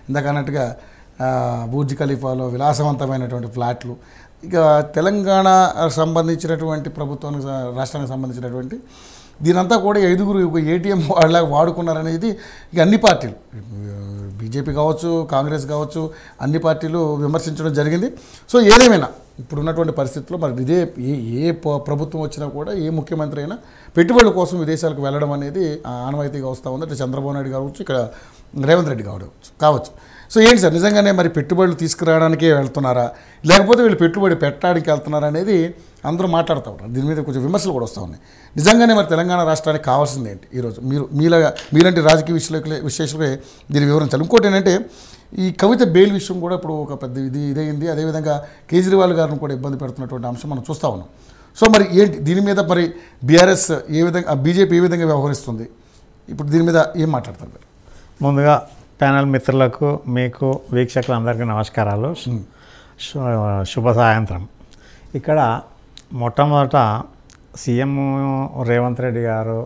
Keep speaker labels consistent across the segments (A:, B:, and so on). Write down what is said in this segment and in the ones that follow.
A: ఇందాక అన్నట్టుగా ఆ, బూర్జ్ ఖలీఫాలో విలాసవంతమైనటువంటి ఫ్లాట్లు ఇక తెలంగాణ సంబంధించినటువంటి ప్రభుత్వానికి స- రాష్ట్రానికి సంబంధించినటువంటి దీనంతా కూడా ఐదుగురు ఒక ఏటీఎం వాళ్ళ వాడుకున్నారనేది ఇక అన్ని పార్టీలు బీజేపీ కావచ్చు కాంగ్రెస్ కావచ్చు అన్ని పార్టీలు విమర్శించడం జరిగింది సో ఏదేమైనా ఇప్పుడు ఉన్నటువంటి పరిస్థితుల్లో మరి ఇదే ఏ ఏ ప- ప్రభుత్వం వచ్చినా కూడా ఏ ముఖ్యమంత్రి అయినా పెట్టుబడుల కోసం విదేశాలకు వెళ్ళడం అనేది ఆ, ఆనవాయితీగా వస్తూ ఉంది అంటే చంద్రబాబు నాయుడు కావచ్చు ఇక్కడ రేవంత్ రెడ్డి కావచ్చు కావచ్చు సో ఏంటి సార్ నిజంగానే మరి పెట్టుబడులు తీసుకురావడానికే వెళ్తున్నారా లేకపోతే వీళ్ళు పెట్టుబడి పెట్టడానికి వెళ్తున్నారా అనేది అందరూ మాట్లాడుతూ ఉంటారు దీని మీద కొంచెం విమర్శలు కూడా వస్తూ ఉన్నాయి నిజంగానే మరి తెలంగాణ రాష్ట్రానికి కావాల్సింది ఏంటి ఈరోజు మీరు మీలాగా మీలాంటి రాజకీయ విశ్లేషకులే విశ్లేషకులే దీన్ని వివరించాలి ఇంకోటి ఏంటంటే ఈ కవిత బెయిల్ విషయం కూడా ఇప్పుడు ఒక పెద్ద ఇది ఇదైంది అదేవిధంగా కేజ్రీవాల్ గారిని కూడా ఇబ్బంది పెడుతున్నటువంటి అంశం మనం చూస్తూ ఉన్నాం సో మరి ఏంటి దీని మీద మరి బీఆర్ఎస్ ఏ విధంగా బీజేపీ ఏ విధంగా వ్యవహరిస్తుంది ఇప్పుడు దీని మీద ఏం మాట్లాడతారు మీరు
B: ముందుగా ప్యానల్ మిత్రులకు మీకు వీక్షకులందరికీ నమస్కారాలు శు- శుభ సాయంత్రం ఇక్కడ మొట్టమొదట సీఎం రేవంత్ రెడ్డి గారు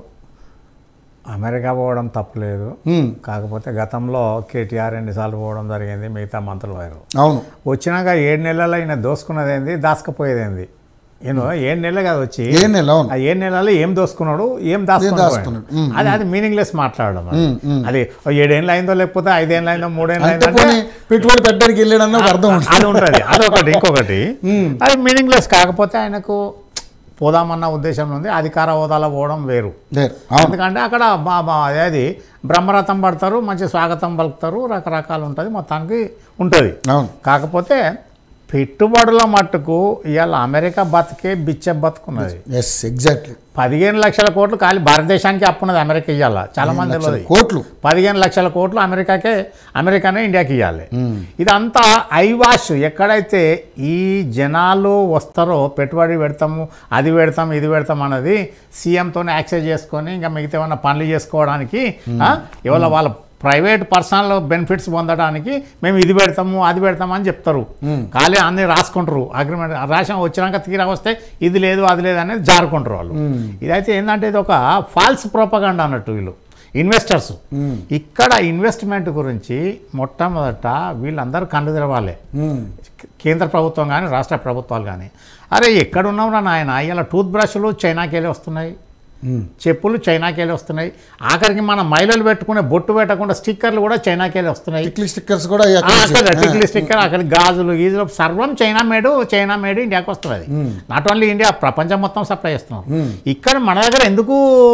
B: అమెరికా పోవడం తప్పులేదు
A: హ్మ్,
B: కాకపోతే గతంలో కేటీఆర్ ఎన్నిసార్లు పోవడం జరిగింది మిగతా మంత్రులు వారు
A: అవును
B: వచ్చినాక ఏడు నెలలు ఈయన దోసుకున్నదేంది దాచుకపోయేదేంది ఈయన ఏడు నెలలు కాదు వచ్చి
A: ఏ నెల అవును
B: ఆ ఏడు నెలలు ఏం దోసుకున్నాడు ఏం దాచుకున్నాడు
A: దాచుకున్నాడు. ఉమ్,
B: అది అది మీనింగ్లెస్ మాట్లాడడం అది.
A: ఉమ్, ఉమ్.
B: అది ఓ ఏడేళ్ళు అయిందో లేకపోతే ఐదేళ్ళు అయిందో మూడేళ్ళు
A: అంటే
B: అయిందో అంటే
A: పోనీ పెట్టుబడి పెట్టడానికి వెళ్ళాడన్న ఒక అర్థం ఉంటుంది
B: అది ఉంటుంది అదొకటి ఇంకొకటి అది మీనింగ్లెస్ కాకపోతే ఆయనకు పోదామన్న ఉద్దేశం ఉంది అధికార హోదాలో పోవడం వేరు
A: లేదు అవును
B: ఎందుకంటే అక్కడ బా- బా- అదేది బ్రహ్మరథం పడతారు మంచి స్వాగతం పలుకుతారు రకరకాలు ఉంటుంది మొత్తానికి ఉంటుంది
A: అవును
B: కాకపోతే పెట్టుబడుల మట్టుకు ఇవాళ అమెరికా బతికే బిచ్చ బతుకున్నది
A: ఎస్ ఎగ్జాక్ట్లీ
B: పదిహేను లక్షల కోట్లు ఖాళీ భారతదేశానికి అప్పున్నది అమెరికా ఇవ్వాలి చాలా మంది తెలియదు
A: కోట్లు
B: పదిహేను లక్షల కోట్లు అమెరికాకే అమెరికానే ఇండియాకి ఇవ్వాలి ఇదంతా ఐవాష్ ఎక్కడైతే ఈ జనాలు వస్తారో పెట్టుబడి పెడతాము అది పెడతాం ఇది పెడతాం అన్నది సీఎంతోనే యాక్సెస్ చేసుకొని ఇంకా మిగతా ఏమన్నా పనులు చేసుకోవడానికి ఆ, ఇవాళ వాళ్ళ ప్రైవేట్ పర్సనల్ బెనిఫిట్స్ పొందడానికి మేము ఇది పెడతాము అది పెడతాము అని చెప్తారు ఖాళీ అన్ని రాసుకుంటారు అగ్రిమెంట్ రాసిన వచ్చినాక తీరా వస్తే ఇది లేదు అది లేదు అనేది జారుకుంటారు వాళ్ళు ఇదైతే ఏంటంటే ఇది ఒక ఫాల్స్ ప్రోపగండా అన్నట్టు వీళ్ళు ఇన్వెస్టర్స్ ఇక్కడ ఇన్వెస్ట్మెంట్ గురించి మొట్టమొదట వీళ్ళందరూ కళ్ళు తెరవాలి
A: మ్మ్.
B: కేంద్ర ప్రభుత్వం కానీ రాష్ట్ర ప్రభుత్వాలు కానీ అరే ఎక్కడున్నావురా నాయన ఇలా టూత్ బ్రష్లు చైనాకి వెళ్ళి వస్తున్నాయి
A: మ్మ్.
B: చెప్పులు చైనాకి వెళ్ళి వస్తున్నాయి ఆఖరికి మన మహిళలు పెట్టుకునే బొట్టు పెట్టకుండా స్టిక్కర్లు కూడా చైనాకి వెళ్ళి వస్తున్నాయి
A: టిక్లీ స్టిక్కర్స్ కూడా
B: ఆ,
A: అక్కడ
B: అక్కడ
A: నుంచి.
B: టిక్లీ స్టిక్కర్ అక్కడ గాజులు గీజులు సర్వం చైనా మేడు చైనా మేడ్ ఇండియాకి వస్తుంది నాట్ ఓన్లీ ఇండియా ప్రపంచం మొత్తం సప్లై చేస్తున్నారు ఇక్కడ మన దగ్గర ఎందుకు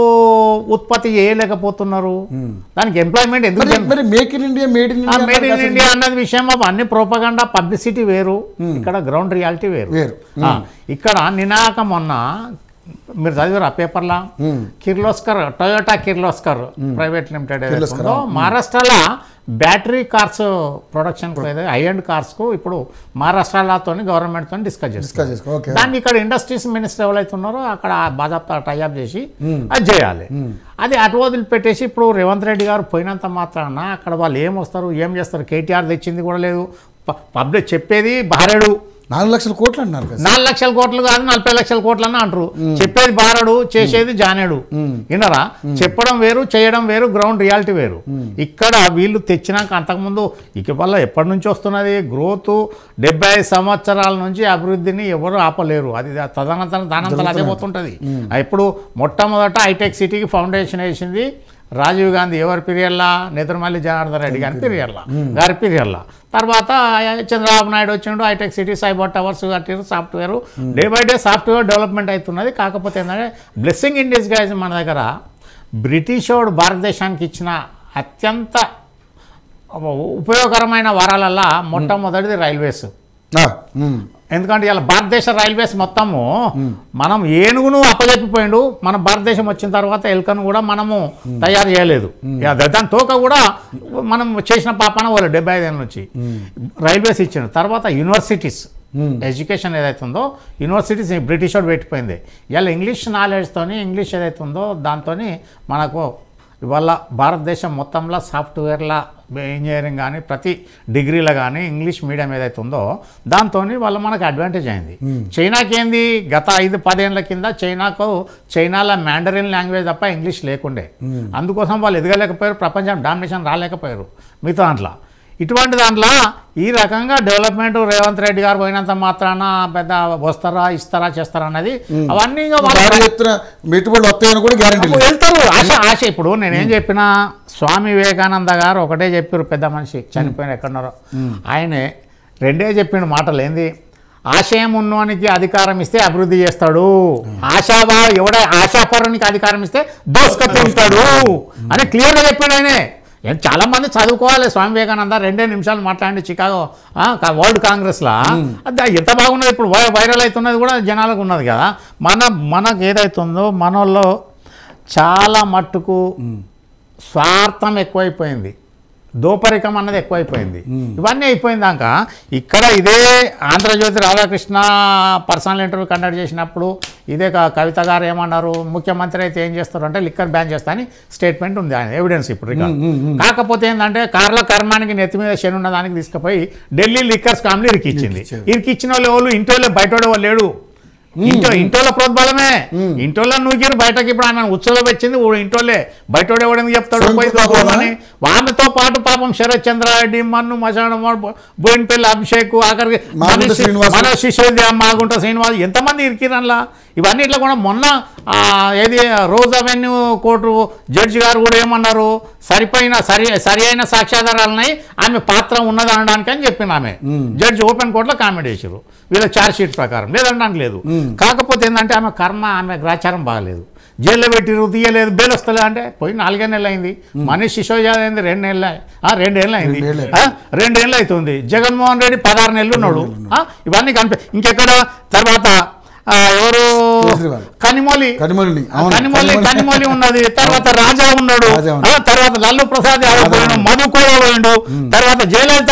B: ఉత్పత్తి చేయలేకపోతున్నారు దానికి ఎంప్లాయ్మెంట్ ఎందుకు
A: మరి మరి make in India made in
B: ఆ
A: ఇండియా
B: మేడ్ ఇన్ ఇండియా అన్నది విషయం అన్ని ప్రోపగండా పబ్లిసిటీ వేరు ఇక్కడ గ్రౌండ్ రియాలిటీ వేరు
A: వేరు.
B: ఆ, ఇక్కడ నినాక మొన్న మీరు చదివారు ఆ పేపర్లా Kirloskar Toyota Kirloskar private limited ఏదైతే ఉందో మహారాష్ట్రలో battery cars production high and కార్స్కు ఇప్పుడు మహారాష్ట్రలతో గవర్నమెంట్తో డిస్కస్ చేస్తారు
A: డిస్కస్ చేసుకో ఓకే
B: దాన్ని ఇక్కడ ఇండస్ట్రీస్ మినిస్టర్ ఎవరైతే ఉన్నారో అక్కడ బాజాప్తా టైఅప్ చేసి అది చేయాలి అది అటు వదిలిపెట్టేసి ఇప్పుడు రేవంత్ రెడ్డి గారు పోయినంత మాత్రాన అక్కడ వాళ్ళు ఏం వస్తారు ఏం చేస్తారు కేటీఆర్ తెచ్చింది కూడా లేదు ప- పబ్లిక్ చెప్పేది బారెడు
A: నాలుగు లక్షల కోట్లు అంటున్నారు కదా
B: నాలుగు లక్షల కోట్లు కాదు నలభై లక్షల కోట్లు అని అంటారు చెప్పేది బారడు చేసేది జానేడు వినరా చెప్పడం వేరు చేయడం వేరు గ్రౌండ్ రియాలిటీ వేరు ఇక్కడ వీళ్ళు తెచ్చినాక అంతకుముందు ఇక వల్ల ఎప్పటి నుంచి వస్తున్నది గ్రోత్ డెబ్బై ఐదు సంవత్సరాల నుంచి అభివృద్ధిని ఎవరు ఆపలేరు అది తదనంతరం దానంతరం అదే పోతుంటుంది ఇప్పుడు మొట్టమొదట హైటెక్ సిటీకి ఫౌండేషన్ వేసింది రాజీవ్ గాంధీ ఎవరి పీరియడ్లా నెదురుమల్లి జనార్దన్ రెడ్డి గారి పీరియడ్లా గారి పీరియడ్లా తర్వాత చంద్రబాబు నాయుడు వచ్చిండు హైటెక్ సిటీ సైబర్ టవర్స్ కట్టారు software day by day software development అవుతున్నది కాకపోతే ఏంటంటే బ్లెస్సింగ్ ఇన్ డిస్గైజ్ మన దగ్గర బ్రిటిష్ వాడు భారతదేశానికి ఇచ్చిన అత్యంత ఉపయోగకరమైన వరాలల్లా మొట్టమొదటిది రైల్వేస్
A: ఆ, మ్మ్.
B: ఎందుకంటే ఇలా భారతదేశ రైల్వేస్ మొత్తము మనం ఏనుగును అప్పచెప్పిపోయిండు మన భారతదేశం వచ్చిన తర్వాత ఎలుకను కూడా మనము తయారు చేయలేదు ఇక దా- దాని తోక కూడా మనం చేసిన పాపన వాళ్ళు డెబ్బై ఐదేళ్ళ నుంచి రైల్వేస్ ఇచ్చిండు తర్వాత యూనివర్సిటీస్ ఎడ్యుకేషన్ ఏదైతే ఉందో యూనివర్సిటీస్ బ్రిటిష్ వాడు పెట్టిపోయింది ఇవాళ ఇంగ్లీష్ నాలెడ్జ్తోని ఇంగ్లీష్ ఏదైతే ఉందో దాంతో మనకు ఇవాళ భారతదేశం మొత్తంలో సాఫ్ట్వేర్ల ఇంజనీరింగ్ కానీ ప్రతి డిగ్రీలో కానీ ఇంగ్లీష్ మీడియం ఏదైతే ఉందో దాంతో వాళ్ళ మనకు అడ్వాంటేజ్ అయింది చైనాకి ఏంది గత ఐదు పదేళ్ల కింద చైనాకు చైనాలో మ్యాండరిన్ లాంగ్వేజ్ తప్ప ఇంగ్లీష్ లేకుండే అందుకోసం వాళ్ళు ఎదగలేకపోయారు ప్రపంచం డామినేషన్ రాలేకపోయారు మిగతా దాంట్లో ఇటువంటి దాంట్లో ఈ రకంగా డెవలప్మెంట్ రేవంత్ రెడ్డి గారు పోయినంత మాత్రాన పెద్ద వస్తారా ఇస్తారా చేస్తారా అన్నది అవన్నీ ఇంకా వాళ్ళ-
A: భారీ ఎత్తున పెట్టుబడులు వస్తాయని కూడా గ్యారంటీ లేదు
B: వెళ్తారు ఆశ ఆశ ఇప్పుడు నేనేం చెప్పినా స్వామి వివేకానంద గారు ఒకటే చెప్పారు పెద్ద మనిషి చనిపోయిన ఎక్కడున్నారో ఆయనే రెండే చెప్పిండు మాటలు ఏంది ఆశయం ఉన్నవానికి అధికారం ఇస్తే అభివృద్ధి చేస్తాడు ఆశాభా ఎవడ ఆశాపరునికి అధికారం ఇస్తే దోసుక తింటాడు అని క్లియర్గా చెప్పాడు ఆయనే ఏం చాలా మంది చదువుకోవాలి స్వామి వివేకానంద రెండే నిమిషాలు మాట్లాడి చికాగో ఆ, కా- వరల్డ్ కాంగ్రెస్లో అది ఎంత బాగున్నది ఇప్పుడు వై- వైరల్ అవుతున్నది కూడా జనాలకు ఉన్నది కదా మన మనకు ఏదైతుందో మనలో చాలా మట్టుకు స్వార్థం ఎక్కువైపోయింది దోపరికం అన్నది ఎక్కువైపోయింది ఇవన్నీ అయిపోయిందాక ఇక్కడ ఇదే Andhrajyothy Radhakrishna personal interview conduct చేసినప్పుడు ఇదే క- కవిత గారు ఏమన్నారు ముఖ్యమంత్రి అయితే ఏం చేస్తారు అంటే లిక్కర్ బ్యాన్ చేస్తా అని స్టేట్మెంట్ ఉంది ఆయన ఎవిడెన్స్ ఇప్పుడు రికార్డ్ కాకపోతే ఏంటంటే కార్ల కర్మానికి నెత్తి మీద శని ఉన్న దానికి తీసుకుపోయి ఢిల్లీ లిక్కర్స్ కామ్లీ ఇరికిచ్చింది ఇరికిచ్చిన వాళ్ళు ఎవరు ఇంటోళ్ళే బయట వాళ్ళు లేడు ఇంట్లో ఇంటోళ్ళ ప్రోద్బలమే ఇంటోళ్ళ నూకిరు బయటకి ఇప్పుడు ఆయన ఉత్సవం వచ్చింది ఓ ఇంటోళ్ళే బయట ఎవడని చెప్తాడు
A: స్వయం
B: పోయి
A: కృపాబోధన?
B: తోకోమని ఆమెతో పాటు పాపం శరత్ చంద్రారెడ్డి మన్ను మశానం బోయినపల్లి అభిషేక్ ఆఖరికి
A: మాగుంట
B: మన శి-
A: శ్రీనివాస్.
B: మన శిశోద్య మాగుంట శ్రీనివాస్ ఎంతమంది ఇరికిరన్లా ఇవన్నీ ఇట్లా కూడా మొన్న ఆ, ఏది రోజ్ అవెన్యూ కోర్టు జడ్జి గారు కూడా ఏమన్నారు సరిపోయిన సరి సరి అయిన సాక్ష్యాధారాలున్నాయి ఆమె పాత్ర ఉన్నది అనడానికి అని చెప్పింది ఆమె జడ్జి ఓపెన్ కోర్టులో కామెంట్ చేశారు వీళ్ళ ఛార్జ్ షీట్ ప్రకారం లేదనడానికి లేదు కాకపోతే ఏంటంటే ఆమె కర్మ ఆమె గ్రాచారం బాగలేదు జైల్లో పెట్టిరు తీయలేదు బెయిల్ వస్తలే అంటే పోయి నాలుగే నెలలు అయింది మనీష్ సిసోజా అయింది రెండు నెలలు అయి- ఆ, రెండేళ్ళు అయింది
A: రెండేళ్ళు
B: ఆ, రెండేళ్ళు అవుతుంది జగన్మోహన్ రెడ్డి పదహారు నెలలు ఉన్నాడు ఆ, ఇవన్నీ కనిపి ఇంకెక్కడ తర్వాత ఆ, ఎవరు
A: కేజ్రీవాల్.
B: కనిమొలి
A: కనిమొలిని, అవును,
B: కనిమొలి
A: కనిమొలి.
B: కనిమొలి ఉన్నది తర్వాత రాజా ఉన్నాడు
A: రాజా ఉన్నాడు.
B: ఆ, తర్వాత లల్లు ప్రసాద్ యాదవ్ పోయిండు మధు కూడా పోయిండు తర్వాత జయలలిత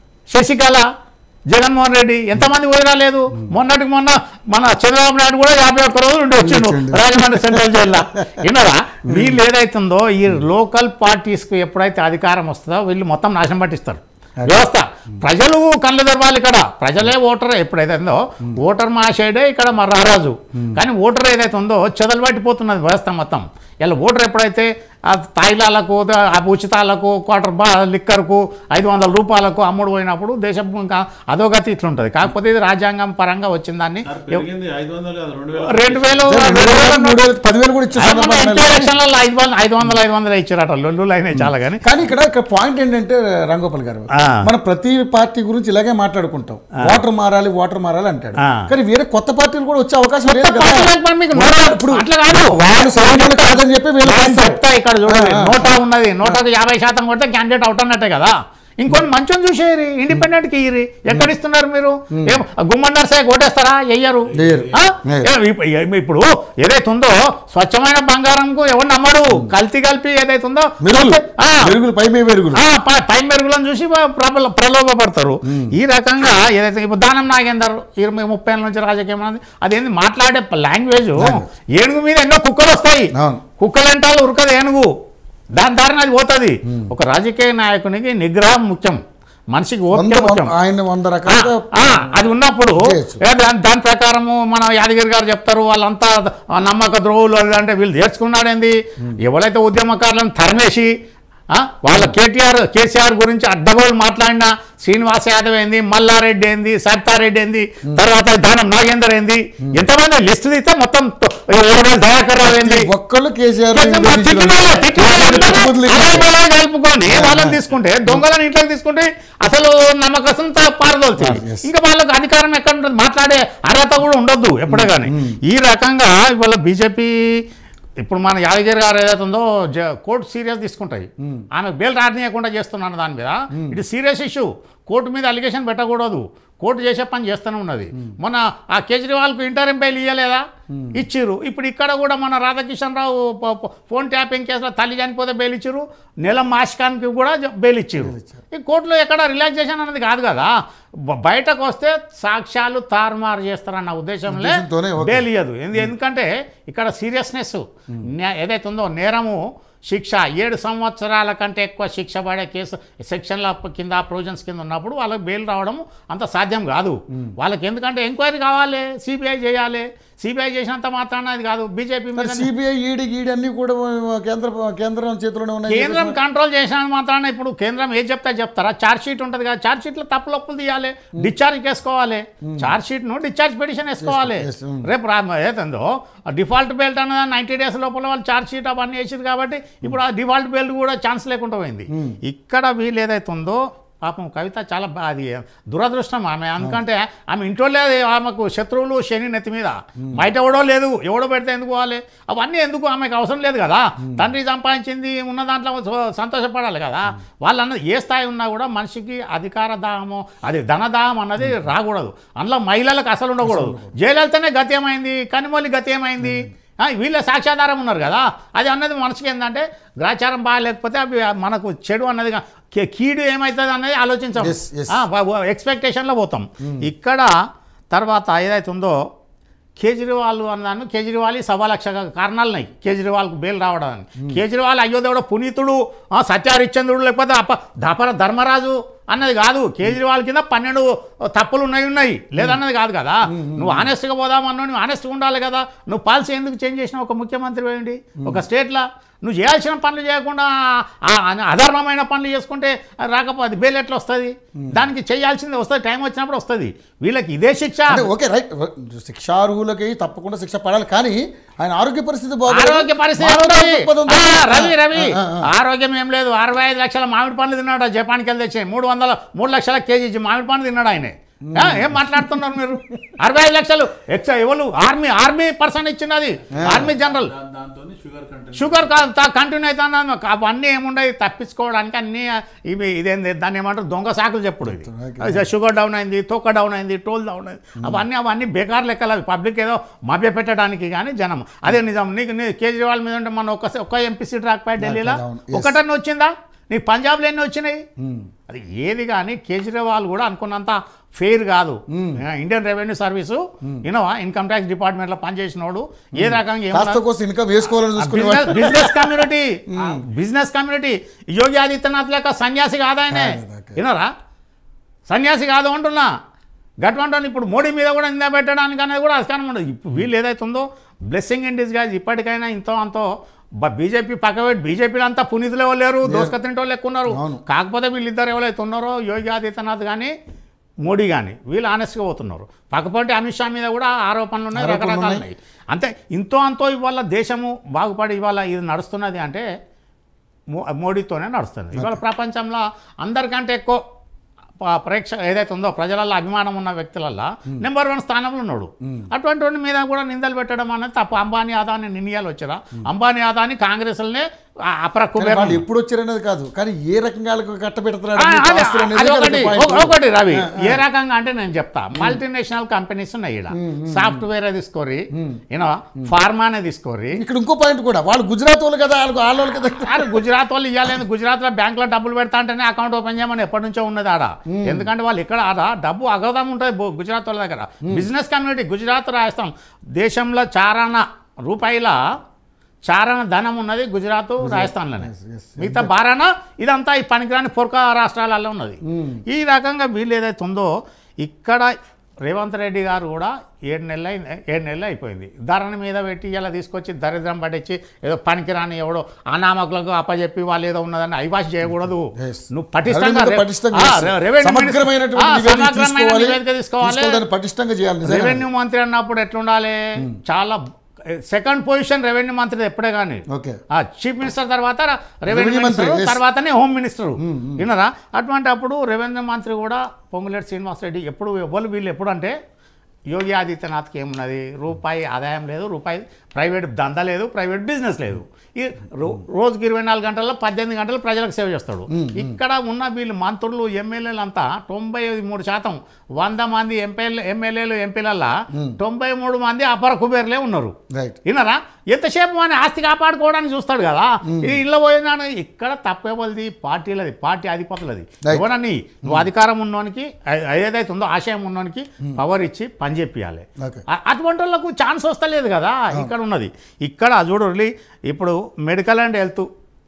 B: శశికళ జగన్మోహన్ రెడ్డి ఎంతమంది పోయిరాలేదు మొన్నటికి మొన్న మన చంద్రబాబు నాయుడు కూడా యాభై ఒక్క రోజులు ఉండి వచ్చిండు
A: వచ్చిండు.
B: రాజమండ్రి సెంట్రల్ జైల్లో విన్నారా వీళ్ళు ఏదైతుందో ఈ లోకల్ పార్టీస్కి ఎప్పుడైతే అధికారం వస్తుందో వీళ్ళు మొత్తం నాశనం పట్టిస్తారు వ్యవస్థ ప్రజలు కళ్ళు తెరవాలి ఇక్కడ ప్రజలే ఓటర్ ఎప్పుడైతే ఉందో ఓటర్ మాషేడే ఇక్కడ మా రారాజు కానీ ఓటర్ ఏదైతే ఉందో చెదలు పట్టిపోతున్నది వ్యవస్థ మొత్తం ఇలా ఓటర్ ఎప్పుడైతే ఆ తాయిలాలకు ఆ ఉచితాలకు క్వార్టర్ బా లిక్కర్కు ఐదు వందల రూపాయలకు అమ్ముడు పోయినప్పుడు దేశం ఇంకా అధోగతి ఇట్లుంటుంది కాకపోతే ఇది రాజ్యాంగం పరంగా వచ్చిన దాన్ని
C: సార్ పెరిగింది ఐదు వందలు కాదు రెండు వేల
B: రెండు వేలు
A: రెండు
B: రెండు
A: వేలు,
B: వేలు
A: మూడు వేలు, పదివేలు కూడా ఇచ్చే
B: ఆయన మొన్న
A: సందర్భాలు
B: ఎంపీ
A: ఉన్నాయి.
B: ఎలక్షన్లలో ఐదు వందలు ఐదు వందలు ఐదు వందలు ఇచ్చారట లొల్లులు అయినాయి చాలా కానీ
A: కానీ ఇక్కడ ఇక్కడ పాయింట్ ఏంటంటే రాంగోపాల్ గారు
B: ఆ.
A: మనం ప్రతి పార్టీ గురించి ఇలాగే మాట్లాడుకుంటాం ఓటర్ మారాలి ఓటర్ మారాలి అంటాడు
B: ఆ.
A: కానీ వేరే కొత్త పార్టీలు కూడా వచ్చే అవకాశం లేదు కదా
B: పార్టీలకు మరి మీకు
A: వాళ్ళు
B: నోటా-
A: ఇప్పుడు
B: అట్లా కాదు.
A: వాళ్ళు సరైన కాదని చెప్పి వీళ్ళు
B: నేను
A: చేస్తారు.
B: చెప్తా ఇక్కడ చూడండి
A: ఆ, ఆ.
B: నోటా ఉన్నది నోటాకు యాభై శాతం కొడితే క్యాండిడేట్ అవుట్ అన్నట్టే కదా ఇంకొన్ని మంచం చూసేయరి ఇండిపెండెంట్ కి ఇయ్యరి ఎక్కడ ఇస్తున్నారు మీరు ఏం గుమ్మన్నారు సే కొట్టేస్తారా ఎయ్యరు
A: వెయ్యరు.
B: ఆ?
A: వెయ్యరు.
B: ఏ, ఇప్పు- ఏ- ఇప్పుడు ఏదైతే ఉందో స్వచ్ఛమైన బంగారంకు ఎవరు నమ్మడు కల్తీ కలిపి ఏదైతే ఉందో
A: మెరుగులు
B: ఆ,
A: మెరుగులు పై మీద మెరుగులు
B: ఆ, ప- పై మెరుగులను చూసి ప్ర- ప్రబల- ప్రలోభపడతారు ఈ రకంగా ఏదైతే ఇప్పుడు దానం నాగేందర్ ఇరవై ముప్పై ఏళ్ళ నుంచి రాజకీయం ఉన్నది అదేంది మాట్లాడే లాంగ్వేజ్ ఏనుగు మీద ఎన్నో కుక్కలు వస్తాయి
A: అవును.
B: కుక్కలు అంటారు ఉరకదు ఏనుగు దాని దారిన అది పోతుంది ఒక రాజకీయ నాయకునికి నిగ్రహం ముఖ్యం మనిషికి
A: వంద
B: ఓపిక ముఖ్యం
A: వంద- ఆయన వంద రకాలుగా
B: ఆ, అది ఉన్నప్పుడు
A: చేయొచ్చు.
B: ఏ దాని దాని ప్రకారము మన యాదగిరి గారు చెప్తారు వాళ్ళంతా ఆ నమ్మక ద్రోహులు అది అంటే వీళ్ళు నేర్చుకున్నాడేంది ఎవరైతే ఉద్యమకారులను తరిమేసి ఆ, వాళ్ళ కేటీఆర్ కేసీఆర్ గురించి అడ్డగోలు మాట్లాడిన శ్రీనివాస యాదవ్ ఏంది మల్లారెడ్డి ఏంది సరితారెడ్డి ఏంది తర్వాత దానం నాగేందర్ ఏంది ఎంతమంది లిస్ట్ తీస్తే మొత్తం తో- ఎవరైనా దయాకర్ రావు ఏంది
A: ఒక్కళ్ళు కేసీఆర్ ని
B: కొంచెం
A: విమర్శించిన
B: తిట్టిన వాళ్ళే, తిట్టిన వాళ్ళే
A: వాళ్ళు
B: అందరూ
A: తిట్టుబుద్ధులు
B: అదే
A: ఇవ్వాలి.
B: బలా కలుపుకొని వాళ్ళని తీసుకుంటే దొంగలను ఇంట్లోకి తీసుకుంటే అసలు నమ్మకం పారదోలుతుంది
A: yes.
B: ఇంకా వాళ్ళకి అధికారం ఎక్కడ ఉంటుంది మాట్లాడే అర్హత కూడా ఉండొద్దు ఎప్పుడే కానీ ఈ రకంగా ఇవాళ బీజేపీ ఇప్పుడు మన యాదగిరి గారు ఏదైతే ఉందో జ- కోర్టు సీరియస్ తీసుకుంటాయి ఆమె బెయిల్ రానియకుండా చేస్తున్నాను దాని మీద ఇది సీరియస్ ఇష్యూ కోర్టు మీద అలిగేషన్ పెట్టకూడదు కోర్టు చేసే పని చేస్తూనే ఉన్నది మొన్న ఆ కేజ్రీవాల్కు ఇంటర్ఎం బెయిల్ ఇవ్వలేదా ఇచ్చిర్రు ఇప్పుడు ఇక్కడ కూడా మన రాధాకిషన్ రావు ప- ప- ఫోన్ ట్యాపింగ్ కేసులో తల్లి చనిపోతే బెయిల్ ఇచ్చిర్రు నెల మాస్కాన్కి కూడా జ- బెయిల్ ఇచ్చిర్రు ఈ కోర్టులో ఎక్కడ రిలాక్సేషన్ అనేది కాదు కదా బ- బయటకు వస్తే సాక్ష్యాలు తారుమారు చేస్తారన్న ఉద్దేశంలో
A: ఉద్దేశంతోనే ఓకే.
B: బెయిల్ ఇయ్యదు ఎందు- ఎందుకంటే ఇక్కడ సీరియస్నెస్ ఏదైతే ఉందో నేరము శిక్ష ఏడు సంవత్సరాల కంటే ఎక్కువ శిక్ష పడే కేసు సెక్షన్ల కింద ప్రొవిజన్స్ కింద ఉన్నప్పుడు వాళ్ళకి బెయిల్ రావడం అంత సాధ్యం కాదు వాళ్ళకి ఎందుకంటే ఎంక్వైరీ కావాలి సిబిఐ చేయాలి సిబిఐ చేసినంత మాత్రాన అది కాదు బీజేపీ మీద
A: సిబిఐ ఈడీ ఈడీ అన్ని కూడా కేంద్ర కేంద్రం చేతిలోనే ఉన్నాయి
B: కేంద్రం కంట్రోల్ చేసిన మాత్రాన ఇప్పుడు కేంద్రం ఏం చెప్తా చెప్తారా ఛార్జ్ షీట్ ఉంటుంది కదా ఛార్జ్ షీట్లో తప్పులు ఒప్పులు తీయాలి డిశ్చార్జ్ వేసుకోవాలి ఛార్జ్ షీట్ను డిశ్చార్జ్ పిటిషన్ వేసుకోవాలి
A: yes, mm.
B: రేపు రా ఏదందో డిఫాల్ట్ బెల్ట్ అన్నది నైంటీ డేస్ లోపల వాళ్ళు ఛార్జ్ షీట్ అవన్నీ వేసింది కాబట్టి ఇప్పుడు ఆ డిఫాల్ట్ బెల్ట్ కూడా ఛాన్స్ లేకుండా పోయింది ఇక్కడ వీళ్ళు ఏదైతే ఉందో పాపం కవిత చాలా బా- అది దురదృష్టం ఆమె ఎందుకంటే ఆమె ఇంట్లో లేదు ఆమెకు శత్రువులు శని నెత్తి మీద బయట ఎవడో లేదు ఎవడో పెడితే ఎందుకు పోవాలి అవన్నీ ఎందుకు ఆమెకు అవసరం లేదు కదా తండ్రి సంపాదించింది ఉన్న దాంట్లో సో- సంతోషపడాలి కదా వాళ్ళన్నది ఏ స్థాయి ఉన్నా కూడా మనిషికి అధికార దాహము అది ధనదాహం అన్నది రాకూడదు అందులో మహిళలకు అసలు ఉండకూడదు జయలలితనే గతి ఏమైంది కనిమొలి గతి ఏమైంది ఆ, వీళ్ళ సాక్ష్యాధారం ఉన్నారు కదా అది అన్నది మనసుకి ఏంటంటే గ్రాచారం బాగాలేకపోతే అవి మనకు చెడు అన్నది కా- కే- కీడు ఏమవుతుంది అన్నది ఆలోచించాం
A: Yes, yes.
B: ఎక్స్పెక్టేషన్లో పోతాం ఇక్కడ తర్వాత ఏదైతే ఉందో కేజ్రీవాల్ అన్నాను కేజ్రీవాల్ ఈ సవా లక్ష కారణాలు ఉన్నాయి కేజ్రీవాల్కు బెయిల్ రావడానికి కేజ్రీవాల్ అయ్యో దేవుడు పునీతుడు ఆ, సత్యహరిశ్చంద్రుడు లేకపోతే అప్ప దపర ధర్మరాజు అన్నది కాదు కేజ్రీవాల్ కింద పన్నెండు తప్పులు ఉన్నాయి ఉన్నాయి లేదన్నది కాదు కదా నువ్వు ఆనెస్ట్గా పోదామన్నావు నువ్వు ఆనెస్ట్గా ఉండాలి కదా నువ్వు పాలసీ ఎందుకు చేంజ్ చేసినావు ఒక ముఖ్యమంత్రి వేయండి ఒక స్టేట్లో నువ్వు చేయాల్సిన పనులు చేయకుండా ఆ అధర్మమైన పనులు చేసుకుంటే రాకపోతే బెయిల్ ఎట్లా వస్తుంది దానికి చేయాల్సింది వస్తుంది టైం వచ్చినప్పుడు వస్తుంది వీళ్ళకి ఇదే శిక్ష
A: అంటే ఓకే రైట్ శిక్షార్హులకి తప్పకుండా శిక్ష పడాలి కానీ ఆయన ఆరోగ్య పరిస్థితి బాగోలేదు.
B: ఆరోగ్య పరిస్థితి
A: మానవతా
B: ఉంటుంది.
A: దృక్పథం
B: ఆ,
A: ఉంది.
B: రవి రవి
A: ఆ, ఆ, ఆ.
B: ఆరోగ్యం ఏం లేదు అరవై ఐదు లక్షల మామిడి పండ్లు తిన్నాడు ఆ జపాన్కి వెళ్ళి తెచ్చి మూడు వందల మూడు లక్షల కేజీ ఇచ్చి మామిడి పండ్లు తిన్నాడు ఆయన ఆ, ఏం మాట్లాడుతున్నారు మీరు అరవై ఐదు లక్షలు ఎక్స్ ఎవరు ఆర్మీ ఆర్మీ పర్సన్ ఇచ్చినది ఆర్మీ జనరల్
C: దాంతో షుగర్ కంటెంట్
B: షుగర్ కంటిన్యూ అవుతుంది అవన్నీ ఏముండవు తప్పించుకోవడానికి అన్నీ ఇవి ఇదేంది దాన్ని ఏమంటారు దొంగ సాకులు చెప్పుడు ఇది అది షుగర్ డౌన్ అయింది తోక డౌన్ అయింది టోల్ డౌన్ అయింది అవన్నీ అవన్నీ బేకార్ లెక్కలు అవి పబ్లిక్ ఏదో మభ్య పెట్టడానికి కానీ జనం అదే నిజం నీకు నీ కేజ్రీవాల్ మీద ఉంటే మన ఒక్క ఒక్క ఎంపీ సీట్ రాకపోయి ఢిల్లీలో
A: అవును, yes.
B: ఒకటన్నా వచ్చిందా నీకు పంజాబ్లో ఎన్ని వచ్చినాయి అది ఏది కానీ కేజ్రీవాల్ కూడా అనుకున్నంత ఫెయిర్ కాదు Indian revenue service you know income tax డిపార్ట్మెంట్లో పనిచేసినోడు ఏ రకంగా ఏమన్నా
A: కాస్త కోసం ఇన్కమ్ వేసుకోవాలని చూసుకునేవాడు
B: business business community business community Yogi Adityanath లెక్క సన్యాసి కాదు ఆయనే
A: కాదు, ఓకే.
B: వినరా సన్యాసి కాదు అంటున్నా గట్వంటాను ఇప్పుడు మోడీ మీద కూడా నింద పెట్టడానికి అనేది కూడా అధికారం ఉండదు ఇప్పుడు వీళ్ళు ఏదైతే ఉందో బ్లెస్సింగ్ ఇన్ డిస్గైజ్ ఇప్పటికైనా ఇంతో అంతో బీజేపీ పక్కబెట్టి బీజేపీలో అంతా పునీతులు ఎవరు లేరు దోసుక తింటోళ్ళు ఎక్కువ ఉన్నారు
A: అవును.
B: కాకపోతే వీళ్ళిద్దరు ఎవరైతే ఉన్నారో యోగి ఆదిత్యనాథ్ కానీ మోడీ కానీ వీళ్ళు ఆనెస్ట్గా పోతున్నారు పక్కపంటి అమిత్ షా మీద కూడా ఆరోపణలు ఉన్నాయి
A: ఆరోపణలు
B: రకరకాలు
A: ఉన్నాయి.
B: ఉన్నాయి అంతే ఇంతో అంతో ఇవాళ దేశము బాగుపడి ఇవాళ ఇది నడుస్తున్నది అంటే మో- మోడీతోనే నడుస్తుంది ఇవాళ ప్రపంచంలో అందరికంటే ఎక్కువ ప- ప్రేక్ష ఏదైతే ఉందో ప్రజలలో అభిమానం ఉన్న వ్యక్తులల్లో నెంబర్ వన్ స్థానంలో ఉన్నాడు అటువంటి వాడి మీద కూడా నిందలు పెట్టడం అనేది తప్పు అంబానీ అదాని నిర్ణయాలు వచ్చారా అంబానీ అదాని కాంగ్రెస్లనే అప్రక్కు
A: కానీ వాళ్ళు ఎప్పుడు వచ్చారనేది కాదు కానీ ఏ రకంగా వాళ్ళకి కట్టబెడుతున్నాడు
B: ఆ,
A: మీకు
B: అదే,
A: ఆస్తులు అనేది
B: అది
A: కదా
B: ఒకటి
A: point.
B: ఒక- ఒకటి రవి ఏ రకంగా అంటే నేను చెప్తా మల్టీనేషనల్ కంపెనీస్ ఉన్నాయి ఇక్కడ సాఫ్ట్వేర్ తీసుకోరి యూనో ఫార్మానే తీసుకోరి
A: ఇక్కడ ఇంకో పాయింట్ కూడా వాళ్ళు గుజరాత్ వాళ్ళు కదా వాళ్ళకి వాళ్ళ వాళ్ళు కదా
B: అరే గుజరాత్ వాళ్ళు ఇవ్వలేదు గుజరాత్ లో బ్యాంక్ లో డబ్బులు పెడతా అంటేనే అకౌంట్ ఓపెన్ చేయమని ఎప్పటి నుంచో ఉన్నది ఆడ ఎందుకంటే వాళ్ళు ఇక్కడ ఆడ డబ్బు అగదం ఉంటుంది బో- గుజరాత్ వాళ్ళ దగ్గర బిజినెస్ కమ్యూనిటీ గుజరాత్ రాజస్థాన్ దేశంలో చారణ రూపాయల చారణ ధనం ఉన్నది గుజరాత్ రాజస్థాన్లోనే
A: yes.
B: మిగతా బారాన ఇదంతా ఈ పనికిరాని పొరక రాష్ట్రాలలో ఉన్నది ఈ రకంగా వీళ్ళు ఏదైతే ఉందో ఇక్కడ రేవంత్ రెడ్డి గారు కూడా ఏడు నెలలు అయింది ఏడు నెలలు అయిపోయింది ధరణ మీద పెట్టి ఇలా తీసుకొచ్చి దరిద్రం పట్టించి ఏదో పనికిరాని ఎవడో అనామకులకు అప్పచెప్పి వాళ్ళు ఏదో ఉన్నదని అవివాసి చేయకూడదు
A: Yes.
B: నువ్వు పటిష్టంగా
A: రెవెన్యూ
B: రె-
A: పటిష్టంగా
B: ఆ,
A: చేసి,
B: రెవెన్యూ
A: సమగ్రమైనటువంటి
B: ఆ,
A: నివేదిక
B: సమగ్రమైన
A: తీసుకోవాలి,
B: నివేదిక తీసుకోవాలి
A: తీసుకొని దాన్ని పటిష్టంగా చేయాలి నిజంగా.
B: రెవెన్యూ మంత్రి అన్నప్పుడు ఎట్లుండాలి చాలా సెకండ్ పొజిషన్ రెవెన్యూ మంత్రి ఎప్పుడే కానీ
A: ఓకే
B: చీఫ్ మినిస్టర్ తర్వాత రెవెన్యూ
A: రెవెన్యూ మంత్రి,
B: మినిస్టర్
A: yes.
B: తర్వాతనే హోమ్ మినిస్టర్ విన్నారా అటువంటి అప్పుడు రెవెన్యూ మంత్రి కూడా పొంగులేటి శ్రీనివాస్ రెడ్డి ఎప్పుడు ఎవరు వీళ్ళు ఎప్పుడు అంటే యోగి ఆదిత్యనాథ్కి ఏమున్నది రూపాయి ఆదాయం లేదు రూపాయి ప్రైవేట్ దందా లేదు ప్రైవేట్ బిజినెస్ లేదు ఈ రో- రోజుకి ఇరవై నాలుగు గంటల్లో పద్దెనిమిది గంటలు ప్రజలకు సేవ చేస్తాడు ఇక్కడ ఉన్న వీళ్ళు మంత్రులు ఎమ్మెల్యేలు అంతా తొంభై మూడు శాతం వంద మంది ఎంపీలు ఎమ్మెల్యేలు ఎంపీలల్లా తొంభై మూడు మంది అపర కుబేర్లే ఉన్నారు
A: రైట్
B: విన్నారా ఎంతసేపు మన ఆస్తి కాపాడుకోవడానికి చూస్తాడు కదా ఈ ఇళ్ళ పోయినాను ఇక్కడ తప్పేవలది పార్టీలది పార్టీ అధిపతులది
A: Right.
B: ఎవరని నువ్వు అధికారం ఉన్నోనికి ఏ- ఏదైతే ఉందో ఆశయం ఉన్నోనికి పవర్ ఇచ్చి పని చెప్పియాలి
A: ఓకే
B: అ- అటువంటి వాళ్ళకు ఛాన్స్ వస్తలేదు కదా ఇక్కడ ఉన్నది ఇక్కడ చూడండి ఇప్పుడు మెడికల్ అండ్ హెల్త్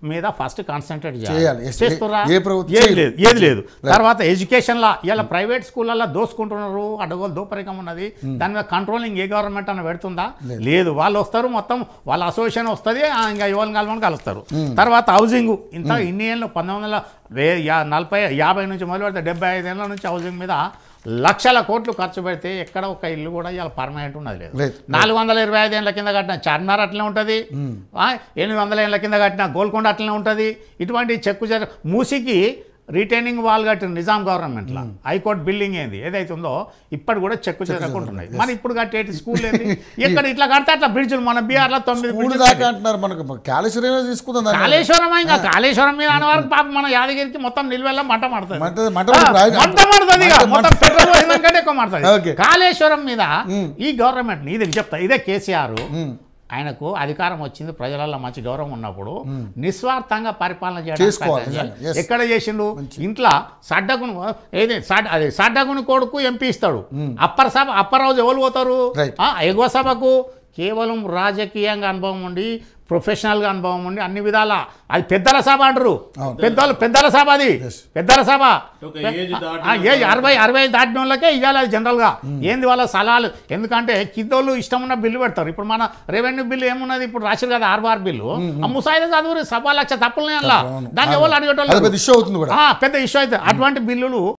B: మీద ఫస్ట్ కాన్సన్ట్రేట్
A: చేయాలి.
B: చేయాలి
A: ఎస్.
B: చేస్తుర్రా?
A: ఏ ప్రభుత్వం
B: ఏది
A: చేయదు.
B: లేదు ఏది లేదు తర్వాత ఎడ్యుకేషన్లో ఇలా ప్రైవేట్ స్కూళ్ళల్లో దోసుకుంటున్నారు అడగోలు దోపరికం ఉన్నది దాని మీద కంట్రోలింగ్ ఏ గవర్నమెంట్ అన్న పెడుతుందా లేదు వాళ్ళు వస్తారు మొత్తం వాళ్ళ అసోసియేషన్ వస్తుంది ఆ, ఇంకా ఎవరిని కలవని కలుస్తారు తర్వాత హౌసింగ్ ఇంత ఇన్ని ఏళ్ళు పంతొమ్మిది వందల వే యా- నలభై యాభై నుంచి మొదలు పెడితే డెబ్బై ఐదేళ్ళ నుంచి హౌసింగ్ మీద లక్షల కోట్లు ఖర్చు పెడితే ఎక్కడ ఒక ఇల్లు కూడా ఇవాళ పర్మనెంట్ ఉన్నది లేదు
A: లేదు.
B: నాలుగు వందల ఇరవై ఐదు ఏళ్ళ కింద కట్టిన చార్మినార్ అట్లనే ఉంటుంది ఆ, ఎనిమిది వందల ఏళ్ళ కింద కట్టిన గోల్కొండ అట్లనే ఉంటుంది ఇటువంటి చెక్కు చెర మూసికి రిటైనింగ్ వాల్ కట్టిన నిజాం గవర్నమెంట్లో హైకోర్టు బిల్డింగ్ ఏంది ఏదైతే ఉందో ఇప్పటి కూడా చెక్కు చెరకుంటున్నాయి మరి ఇప్పుడు కట్టేటి స్కూల్ ఏంది ఎక్కడ ఇట్లా కడితే అట్లా బ్రిడ్జ్లు మన బీహార్లో తొమ్మిది
A: స్కూల్
B: బ్రిడ్జ్లు
A: దాకా అంటున్నారు మనకు కాళేశ్వరం తీసుకుందాం దాన్ని.
B: కాళేశ్వరం ఇంకా కాళేశ్వరం మీద అనే వరకు పాపం మన యాదగిరికి మొత్తం నిల్వెల్ల మంట
A: మంట-
B: మడుతుంది
A: మంట ఇప్పుడు రాయి-
B: మంట మడుతుంది ఇక.
A: మంట-
B: మొత్తం
A: మంట-
B: పెట్రోల్ పోసిన కంటే ఎక్కువ మడుతుంది
A: ఓకే.
B: కాళేశ్వరం మీద ఈ గవర్నమెంట్ ఇది చెప్తా ఇదే కేసీఆర్ ఆయనకు అధికారం వచ్చింది ప్రజలలో మంచి గౌరవం ఉన్నప్పుడు నిస్వార్థంగా పరిపాలన చేయడానికి
A: చేసుకోవాలి,
B: ప్రయత్నం చేయాలి.
A: నిజంగా, yes.
B: ఎక్కడ చేసిండు ఇంట్లో సడ్డకును ఏది సడ్ అదే సడ్డకుని కొడుకు ఎంపీ ఇస్తాడు అప్పర్ సభ అప్పర్ హౌస్ ఎవరు పోతారు
A: Right.
B: ఆ, ఎగువ సభకు కేవలం రాజకీయంగా అనుభవం ఉండి ప్రొఫెషనల్గా అనుభవం ఉండి అన్ని విధాల అది పెద్దల సభ అంటారు
A: అవును.
B: పెద్దలు పెద్దల సభ అది పెద్దల సభ
C: ఒక ఏజ్ దాటిన
B: ఆ, ఏజ్ అరవై అరవై దాటిన వాళ్ళకే ఇవ్వాలి అది జనరల్గా ఏంది వాళ్ళ సలహాలు ఎందుకంటే కిద్దోళ్ళు ఇష్టం ఉన్న బిల్లు పెడతారు ఇప్పుడు మన రెవెన్యూ బిల్లు ఏమున్నది ఇప్పుడు రాశారు కదా ఆర్బార్ బిల్లు ఆ ముసాయిదా చదువు సభా లక్ష తప్పులున్నాయి అలా
A: అవును.
B: దాన్ని ఎవరు
A: అది
B: అడిగేటోళ్ళు
A: పెద్ద ఇష్యూ అవుతుంది కూడా
B: ఆ, పెద్ద ఇష్యూ అయితే అటువంటి బిల్లులు